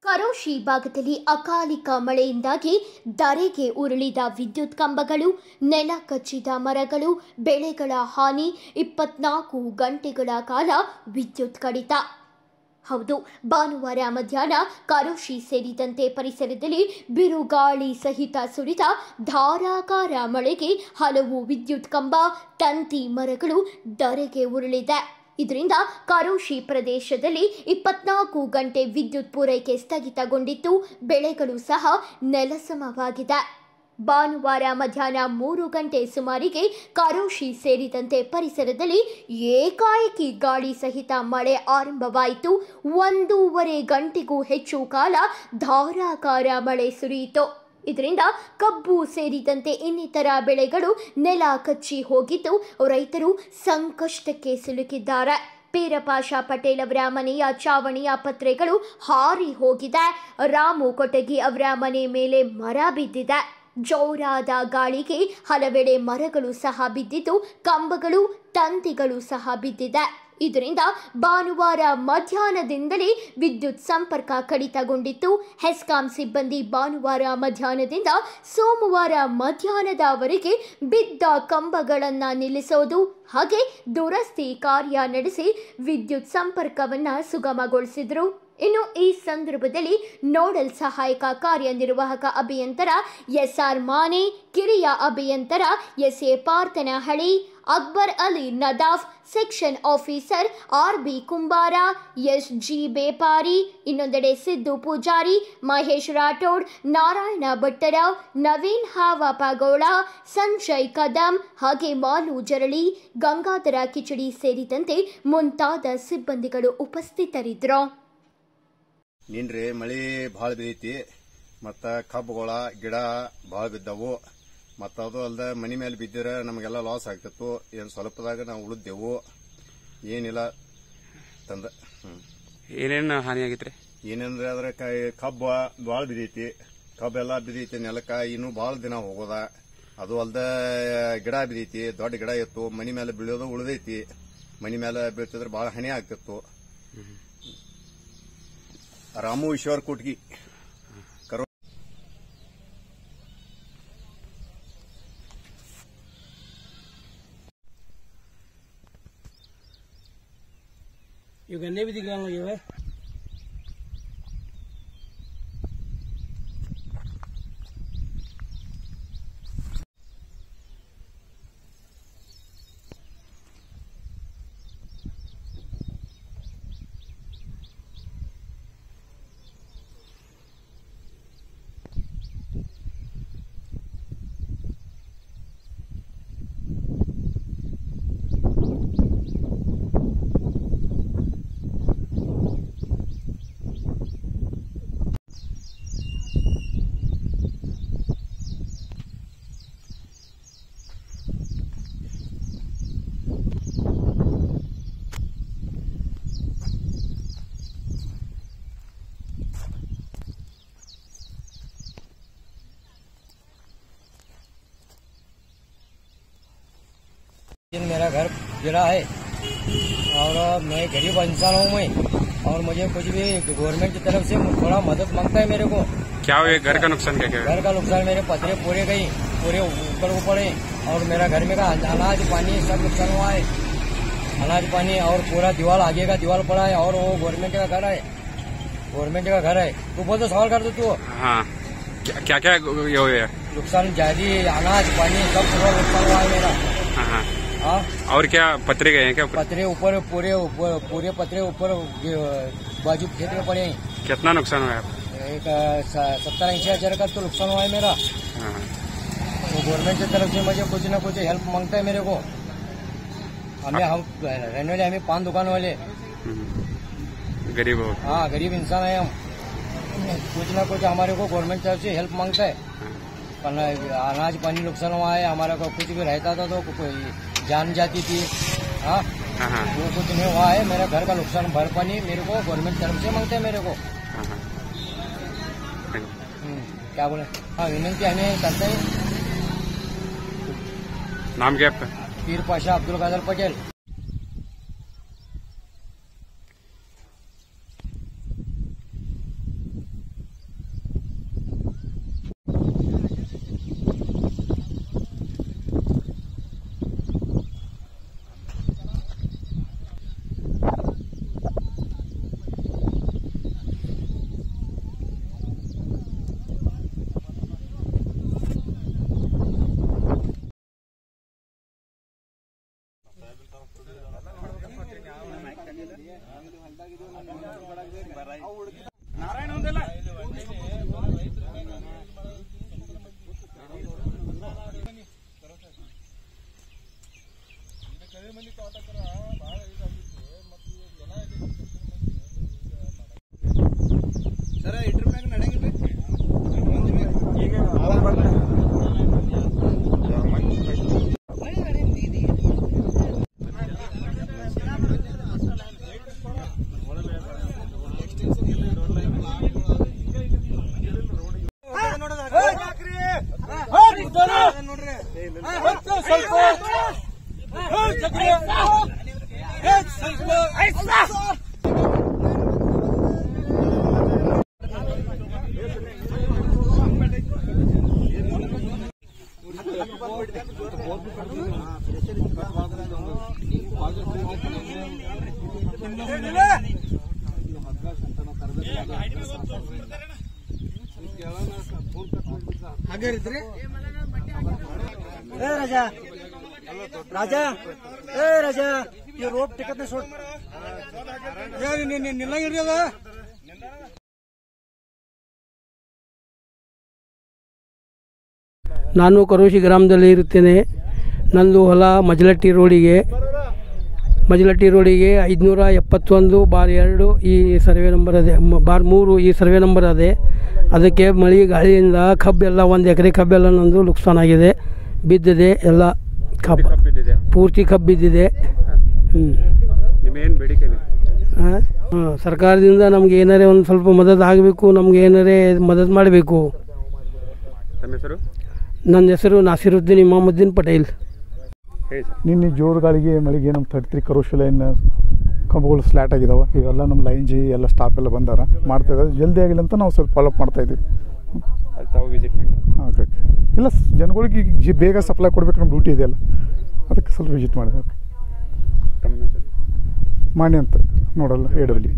ಕರೋಶಿ ಭಾಗದಲ್ಲಿ ಅಕಾಲಿಕ ಮಳೆಯಿಂದಾಗಿ ಧರೆಗೆ ಉರುಳಿದ ವಿದ್ಯುತ್ ಕಂಬಗಳು ನೆಲ ಕಚ್ಚಿದ ಮರಗಳು ಬೆಳೆಗಳ ಹಾನಿ ಇಪ್ಪತ್ನಾಲ್ಕು ಗಂಟೆಗಳ ಕಾಲ ವಿದ್ಯುತ್ ಕಡಿತ ಹೌದು ಭಾನುವಾರ ಮಧ್ಯಾಹ್ನ ಕರೋಶಿ ಸೇರಿದಂತೆ ಪರಿಸರದಲ್ಲಿ ಬಿರುಗಾಳಿ ಸಹಿತ ಸುರಿದ ಧಾರಾಕಾರ ಮಳೆಗೆ ಹಲವು ವಿದ್ಯುತ್ ಕಂಬ ತಂತಿ ಮರಗಳು ಧರೆಗೆ ಉರುಳಿದೆ ಇದರಿಂದ ಕರೋಶಿ ಪ್ರದೇಶದಲ್ಲಿ ಇಪ್ಪತ್ನಾಲ್ಕು ಗಂಟೆ ವಿದ್ಯುತ್ ಪೂರೈಕೆ ಸ್ಥಗಿತಗೊಂಡಿದ್ದು ಬೆಳೆಗಳು ಸಹ ನೆಲಸಮವಾಗಿದೆ ಭಾನುವಾರ ಮಧ್ಯಾಹ್ನ ಮೂರು ಗಂಟೆ ಸುಮಾರಿಗೆ ಕರೋಶಿ ಸೇರಿದಂತೆ ಪರಿಸರದಲ್ಲಿ ಏಕಾಏಕಿ ಗಾಳಿ ಸಹಿತ ಮಳೆ ಆರಂಭವಾಯಿತು ಒಂದೂವರೆ ಗಂಟೆಗೂ ಹೆಚ್ಚು ಕಾಲ ಧಾರಾಕಾರ ಮಳೆ ಸುರಿಯಿತು ಇದರಿಂದ ಕಬ್ಬು ಸೇರಿದಂತೆ ಇನ್ನಿತರ ಬೆಳೆಗಳು ನೆಲ ಕಚ್ಚಿ ಹೋಗಿದ್ದು ರೈತರು ಸಂಕಷ್ಟಕ್ಕೆ ಸಿಲುಕಿದ್ದಾರೆ ಪೀರಪಾಷ ಪಟೇಲ್ ಅವರ ಮನೆಯ ಚಾವಣಿಯ ಪತ್ರೆಗಳು ಹಾರಿ ಹೋಗಿದೆ ರಾಮು ಕೊಟಗಿ ಅವರ ಮನೆ ಮೇಲೆ ಮರ ಬಿದ್ದಿದೆ ಜೋರಾದ ಗಾಳಿಗೆ ಹಲವೆಡೆ ಮರಗಳು ಸಹ ಬಿದ್ದಿದ್ದು ಕಂಬಗಳು ತಂತಿಗಳು ಸಹ ಬಿದ್ದಿದೆ ಇದರಿಂದ ಭಾನುವಾರ ಮಧ್ಯಾಹ್ನದಿಂದಲೇ ವಿದ್ಯುತ್ ಸಂಪರ್ಕ ಕಡಿತಗೊಂಡಿತ್ತು ಹೆಸ್ಕಾಂ ಸಿಬ್ಬಂದಿ ಭಾನುವಾರ ಮಧ್ಯಾಹ್ನದಿಂದ ಸೋಮವಾರ ಮಧ್ಯಾಹ್ನದವರೆಗೆ ಬಿದ್ದ ಕಂಬಗಳನ್ನು ನಿಲ್ಲಿಸೋದು ಹಾಗೆ ದುರಸ್ತಿ ಕಾರ್ಯ ನಡೆಸಿ ವಿದ್ಯುತ್ ಸಂಪರ್ಕವನ್ನು ಸುಗಮಗೊಳಿಸಿದರು ಇನ್ನು ಈ ಸಂದರ್ಭದಲ್ಲಿ ನೋಡಲ್ ಸಹಾಯಕ ಕಾರ್ಯನಿರ್ವಾಹಕ ಅಭಿಯಂತರ ಎಸ್ಆರ್ ಮಾನೆ ಕಿರಿಯ ಅಭಿಯಂತರ S A Parthanahalli Akbar Ali Nadaf section officer R B Kumbara S G Bepari ಇನ್ನೊಂದೆಡೆ ಸಿದ್ದು ಪೂಜಾರಿ ಮಹೇಶ್ ರಾಠೋಡ್ ನಾರಾಯಣ ಭಟ್ಟರಾವ್ ನವೀನ್ ಹಾವ ಪಾಗೋಳ ಸಂಜಯ್ ಕದಂ ಹಾಗೆ ಮಾಲು ಜರಳಿ ಗಂಗಾಧರ ಕಿಚಡಿ ಸೇರಿದಂತೆ ಮುಂತಾದ ಸಿಬ್ಬಂದಿಗಳು ಉಪಸ್ಥಿತರಿದ್ದರು ನಿನ್ರಿ ಮಳಿ ಭಾಳ ಬಿದ್ದೈತಿ ಮತ್ತ ಕಬ್ಬುಗಳ ಗಿಡ ಭಾಳ ಬಿದ್ದವು ಮತ್ತ ಅದು ಅಲ್ದ ಮನಿ ಮೇಲೆ ಬಿದ್ದಿರ ನಮಗೆಲ್ಲ ಲಾಸ್ ಆಗ್ತಿತ್ತು ಏನ್ ಸ್ವಲ್ಪದಾಗ ನಾವು ಉಳಿದೆವು ಏನಿಲ್ಲ ತಂದ ಹ್ಮ್ ಏನೇನು ಹಾನಿ ಆಗೈತ್ರಿ ಏನಂದ್ರೆ ಅದ್ರ ಕ- ಕಬ್ಬ ಭಾಳ ಬಿದ್ದೈತಿ ಕಬ್ಬೆಲ್ಲ ಬಿದ್ದೈತಿ ನೆಲಕ್ಕ ಇನ್ನೂ ಭಾಳ ದಿನ ಹೋಗೋದ ಅದು ಅಲ್ದ ಗಿಡ ಬಿದ್ದೈತಿ ದೊಡ್ಡ ಗಿಡ ಇತ್ತು ಮನಿ ಮೇಲೆ ಬೀಳೋದು ಉಳಿದೈತಿ ಮನಿ ಮೇಲೆ ಬೀಳ್ತಿದ್ರೆ ಭಾಳ ಹಾನಿ ಆಗ್ತಿತ್ತು ರಾಮು ಈಶ್ವರ್ ಕುಟ್ಗಿ ಕರೋ ये गन्ने भी दिख रहे हैं मुझे भाई दिन मेरा घर गिरा है और मैं गरीब इंसान हूँ मैं और मुझे कुछ भी गवर्नमेंट की तरफ से थोड़ा मदद मांगता है मेरे को क्या हुआ घर का नुकसान क्या क्या हुआ? घर का नुकसान मेरे पथरे पूरे गई पूरे ऊपर ऊपर है और मेरा घर में का अनाज पानी सब नुकसान हुआ है अनाज पानी और पूरा दीवार आगे का दीवार पड़ा है और वो गवर्नमेंट का घर है गवर्नमेंट का घर है तू बोल तो सवाल कर दो तू हाँ क्या क्या क्या ये हुआ है? नुकसान जादी अनाज पानी सब पूरा नुकसान हुआ है मेरा हाँ हाँ हाँ और क्या पत्रे गए हैं क्या ऊपर? पतरे ऊपर पूरे ऊपर पूरे पतरे ऊपर गे- बाजू खेत में पड़े हैं कितना नुकसान हुआ है आपको? एक अ, स- सत्तर ऐसी हजार का तो नुकसान हुआ है मेरा हाँ हाँ। तो गवर्नमेंट की तरफ से मुझे कुछ ना कुछ हेल्प मांगता है मेरे को हमें हम रहने वाले हमें पान दुकान वाले हम्म। गरीब हो हाँ गरीब इंसान है हम कुछ ना कुछ हमारे को गवर्नमेंट तरफ से हेल्प मांगता है वरना अनाज पानी नुकसान हुआ है हमारा को कुछ भी रहता था तो कोई जान जाती थी हाँ हाँ हाँ वो कुछ नहीं हुआ है मेरा घर का नुकसान भरपाई मेरे को गवर्नमेंट तरफ से मांगते हैं मेरे को हाँ हाँ थैंक यू। हम्म, क्या बोले हाँ विनंती हमें करते हैं नाम क्या आपका पीर पाशा अब्दुल कादर पटेल ए राजा राजा ए राजा ये रोप टिकट नहीं सोड ನಿಲ್ಲಂಗಿರ್ರಿ ಅದ ನಾನು ಕರೋಶಿ ಗ್ರಾಮದಲ್ಲಿ ಇರುತ್ತೇನೆ ನಂದು ಹೊಲ ಮಜಲಟ್ಟಿ ರೋಡಿಗೆ ಮಜಲಟ್ಟಿ ರೋಡಿಗೆ ಐದುನೂರ ಎಪ್ಪತ್ತೊಂದು ಬಾರ್ ಎರಡು ಈ ಸರ್ವೆ ನಂಬರ್ ಅದೇ ಮ- ಬಾರ್ ಮೂರು ಈ ಸರ್ವೆ ನಂಬರ್ ಅದೇ ಅದಕ್ಕೆ ಮಳೆ ಗಾಳಿಯಿಂದ ಕಬ್ಬೆಲ್ಲ ಒಂದು ಎಕರೆ ಕಬ್ಬೆಲ್ಲ ನಂದು ನುಕ್ಸಾನಾಗಿದೆ ಬಿದ್ದಿದೆ ಎಲ್ಲ ಕಬ್ಬು ಕಬ್ಬು ಬಿದ್ದಿದೆ ಪೂರ್ತಿ ಕಬ್ಬು ಬಿದ್ದಿದೆ ಹ್ಞೂ ನಿಮ್ಮೇನು ಬೇಡಿಕೆ ಇದೆ? ಹಾಂ ಸರ್ಕಾರದಿಂದ ನಮ್ಗೆ ಏನಾರೇ ಒಂದು ಸ್ವಲ್ಪ ಮದತ್ ಆಗಬೇಕು ನಮ್ಗೆ ಏನಾರೇ ಮದತ್ ಮಾಡಬೇಕು ತಮ್ಮ ಹೆಸರು ನನ್ನ ಹೆಸರು ನಾಸಿರುದ್ದೀನ್ ಇಮಾಮುದ್ದೀನ್ ಪಟೇಲ್ ಹೇಳಿ ಸರ್ ನಿನ್ನೆ ಜೋರು ಗಾಳಿಗೆ ಮಳೆಗೆ ನಮ್ಮ ತರ್ಟಿ ತ್ರೀ ಕರೋಶಿ ಲೈನ್ ಕಂಬಗಳು ಸ್ಲ್ಯಾಟ್ ಆಗಿದಾವೆ ಇವೆಲ್ಲ ನಮ್ಮ ಲೈನ್ ಜಿ ಎಲ್ಲ ಸ್ಟಾಫ್ ಎಲ್ಲ ಬಂದಾರ ಮಾಡ್ತಾ ಇದ್ದಾರೆ ಜಲ್ದಿ ಆಗಿಲ್ಲ ಅಂತ ನಾವು ಸ್ವಲ್ಪ ಫಾಲೋಅಪ್ ಮಾಡ್ತಾ ಇದ್ದೀವಿ ಅಲ್ಲಿ ತಾವು ವಿಸಿಟ್ ಮಾಡಿ ಓಕೆ ಓಕೆ ಇಲ್ಲ ಸ್- ಜನಗಳಿಗೆ ಈಗ ಜಿ- ಬೇಗ ಸಪ್ಲೈ ಕೊಡ್ಬೇಕು ನಮ್ಮ ಡ್ಯೂಟಿ ಇದೆಯಲ್ಲ ಅದಕ್ಕೆ ಸ್ವಲ್ಪ ವಿಸಿಟ್ ಮಾಡಿದೆ ಓಕೆ ತಮ್ಮ ಹೆಸರು ಮಾಡಿ ಅಂತ ನೋಡಲ್ಲ ಎ ಡಬ್ಲ್ಯೂ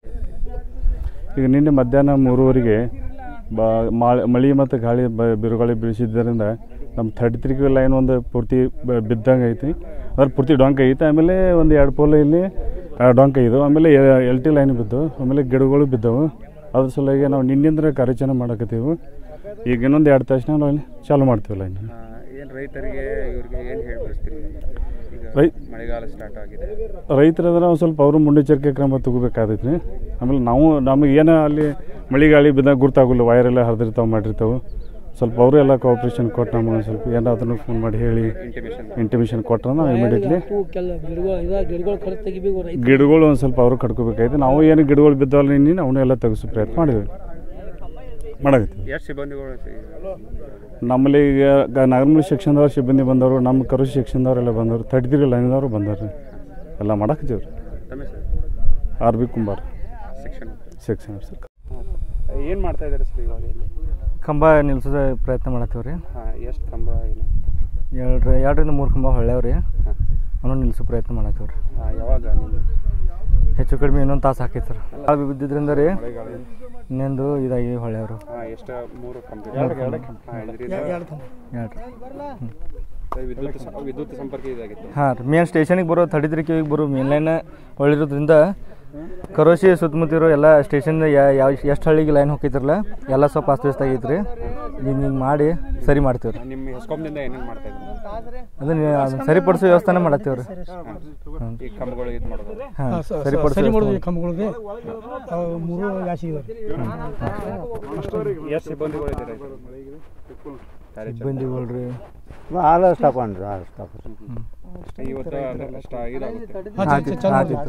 ಈಗ ನಿನ್ನೆ ಮಧ್ಯಾಹ್ನ ಮೂರುವರೆಗೆ ಬಾ ಮಾಳೆ ಮಳೆ ಮತ್ತು ಗಾಳಿ ಬ ಬಿರುಗಾಳಿ ಬೀಳಿಸಿದ್ದರಿಂದ ನಮ್ಮ ಥರ್ಟಿ ತ್ರೀ ಲೈನ್ ಒಂದು ಪೂರ್ತಿ ಬ- ಬಿದ್ದಂಗೆ ಐತಿ ಅದ್ರ ಪೂರ್ತಿ ಡೊಂಕ್ ಐತಿ ಆಮೇಲೆ ಒಂದು ಎರಡು ಪೋಲ್ ಇಲ್ಲಿ ಆ, ಡೊಂಕ್ ಐದು ಆಮೇಲೆ ಎಲ್ ಟಿ ಲೈನ್ ಬಿದ್ದು ಆಮೇಲೆ ಗಿಡಗಳು ಬಿದ್ದವು ಅದ್ರ ಸಲುವಾಗಿ ನಾವು ನಿನ್ನಿಂದ ಕಾರ್ಯಾಚರಣೆ ಮಾಡಕತ್ತೀವಿ ಈಗ ಇನ್ನೊಂದು ಎರಡು ತಾಸಿನಾಗ ನಾವು ಇಲ್ಲಿ ಚಾಲು ಮಾಡ್ತೀವಿ ಲೈನ್ ಏನು ರೈತರಿಗೆ ಇವ್ರಿಗೆ ಏನು ಹೇಳಿ ಬಯಸ್ತೀರಿ ಈಗ ರೈ- ಮಳೆಗಾಲ ಸ್ಟಾರ್ಟ್ ಆಗಿದೆ ರೈತರಾದ್ರೆ ಒಂದು ಸ್ವಲ್ಪ ಅವರು ಮುನ್ನೆಚ್ಚರಿಕೆ ಕ್ರಮ ತಗೋಬೇಕಾದೈತಿ ರೀ ಆಮೇಲೆ ನಾವು ನಮಗೆ ಏನು ಅಲ್ಲಿ ಮಳೆ ಗಾಳಿ ಬಿದ್ದಾಗ ಗುರ್ತಾಗಲ್ಲ ವೈರ್ ಎಲ್ಲ ಹರಿದಿರ್ತಾವೆ ಮಾಡಿರ್ತಾವೆ ಸ್ವಲ್ಪ ಅವರು ಎಲ್ಲ ಕೋಆಪ್ರೇಷನ್ ಕೊಟ್ಟು ನಮಗೆ ಸ್ವಲ್ಪ ಏನಾದ್ರೂ ಫೋನ್ ಮಾಡಿ ಹೇಳಿ ಇಂಟಿಮೇಷನ್ ಇಂಟಿಮೇಷನ್ ಕೊಟ್ಟರೆ ನಾವು ಇಮಿಡಿಯೇಟ್ಲಿ ಕೆಲ ಗಿಡಗಳು ಇದ ಗಿಡಗಳು ಕರೆಕ್ಟ್ ತೆಗಿಬೇಕು ರೈತ ಗಿಡಗಳು ಒಂದು ಸ್ವಲ್ಪ ಅವರು ಕಟ್ಕೋಬೇಕಾಯ್ತು ನಾವು ಏನು ಗಿಡಗಳು ಬಿದ್ದಾವಲ್ಲ ನಿನ್ನೆ ಅವನ್ನೆಲ್ಲ ತೆಗೆಸೋ ಪ್ರಯತ್ನ ಮಾಡಿದ್ವಿ ಮಾಡಕತ್ತೀವಿ ಎಷ್ಟು ಸಿಬ್ಬಂದಿಗಳು ಸಿ- ನಮ್ಮಲ್ಲಿ ಈಗ ಗ- ನಾಗರಮೂಲಿ ಸೆಕ್ಷನ್ದವ್ರು ಸಿಬ್ಬಂದಿ ಬಂದವರು ನಮ್ಮ ಕರುಷಿ ಸೆಕ್ಷನ್ದವರೆಲ್ಲ ಬಂದವರು ತರ್ಟಿ ತ್ರೀ ಲೈನ್ದವರು ಬಂದವ್ರು ಎಲ್ಲ ಮಾಡಕತ್ತೀವಿ ರೀ ತಮ್ಮ ಹೆಸರು R B Kumbar section section sir ಏನು ಮಾಡ್ತಾ ಇದ್ದಾರೆ ಸರ್ ಇವಾಗ ಇಲ್ಲಿ ಕಂಬ ನಿಲ್ಸೋದ ಪ್ರಯತ್ನ ಮಾಡತ್ತೀವಿ ರೀ ಹಾಂ ಎಷ್ಟು ಕಂಬ ಏನು ಎರಡು ಎರಡರಿಂದ ಮೂರು ಕಂಬ ಹೊಳ್ಯಾವ ರೀ ಅವನು ನಿಲ್ಸೋ ಪ್ರಯತ್ನ ಮಾಡತ್ತೀವಿ ರೀ ಹಾಂ ಯಾವಾಗ ನಿಮ್ಮ ಹೆಚ್ಚು ಕಡಿಮೆ ಇನ್ನೊಂದು ತಾಸು ಹಾಕೈತೆ ಸರ್ ಅದು ಬಿದ್ದಿದ್ರಿಂದ ರೀ ಇನ್ನೊಂದು ಇದಾಗಿ ಹೊಳ್ಯಾವ್ರು ಹಾಂ ಎಷ್ಟು ಮೂರು ಕಂಬ ಹಾಂ ಇದರಿಂದ ಎರಡು ವಿದ್ಯುತ್ ಸ- ವಿದ್ಯುತ್ ಸಂಪರ್ಕ ಇದಾಗಿತ್ತು ಹಾಂ ರೀ ಮೇನ್ ಸ್ಟೇಷನಿಗೆ ಬರೋ ತರ್ಟಿ ತ್ರೀ ಕಿವಿಗೆ ಬರೋ ಮೇನ್ ಲೈನ್ ಹೊಳಿರೋದ್ರಿಂದ ಕರೋಶಿ ಸುತ್ತಮುತ್ತ ಇರೋ ಎಲ್ಲ ಸ್ಟೇಷನ್ ಯಾವ ಎಷ್ಟು ಹಳ್ಳಿಗೆ ಲೈನ್ ಹೋಗಿದ್ರಲ್ಲ ಎಲ್ಲ ಸ್ವಲ್ಪ ಅಸ್ತವ್ಯಸ್ತ ಆಗೈತೆ ರೀ ಹಿಂಗೆ ಹಿಂಗೆ ಮಾಡಿ ಸರಿ ಮಾಡ್ತೀವಿ ರೀ ನಿಮ್ಮ ಹೆಸ್ಕಾಮ್ದಿಂದ ಏನೇನು ಮಾಡ್ತಾ ಇದ್ರು ಅದನ್ನ ಅದನ್ನ ಸರಿಪಡಿಸೋ ವ್ಯವಸ್ಥೆನೇ ಮಾಡತ್ತೀವಿ ರೀ ಈ ಕಂಬಗಳು ಇದು ಮಾಡೋದು ಹಾಂ ಸರಿಪಡಿಸೋ ವ್ಯವಸ್ಥೆ ಕಂಬಗಳಿಗೆ ಮೂರು ಜಾಸ್ತಿ ಎಷ್ಟು ಸಿಬ್ಬಂದಿಗಳು ಇದ್ದಾರೆ ಕಾರ್ಯಾಚರಣೆ ಬಂದಿಗಳು ರೀ ಆಲ ಸ್ಟಾಪ್ ಅನ್ರಿ ಆಲ ಸ್ಟಾಪ್ ಇವತ್ತು ಅದೆಲ್ಲ ಸ್ಟಾ ಇದಾಗುತ್ತೆ ಆಗ್ತೈತೆ ಆಗ್ತೈತೆ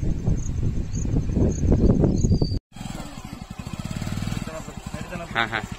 ಹಾಂ ಹಾಂ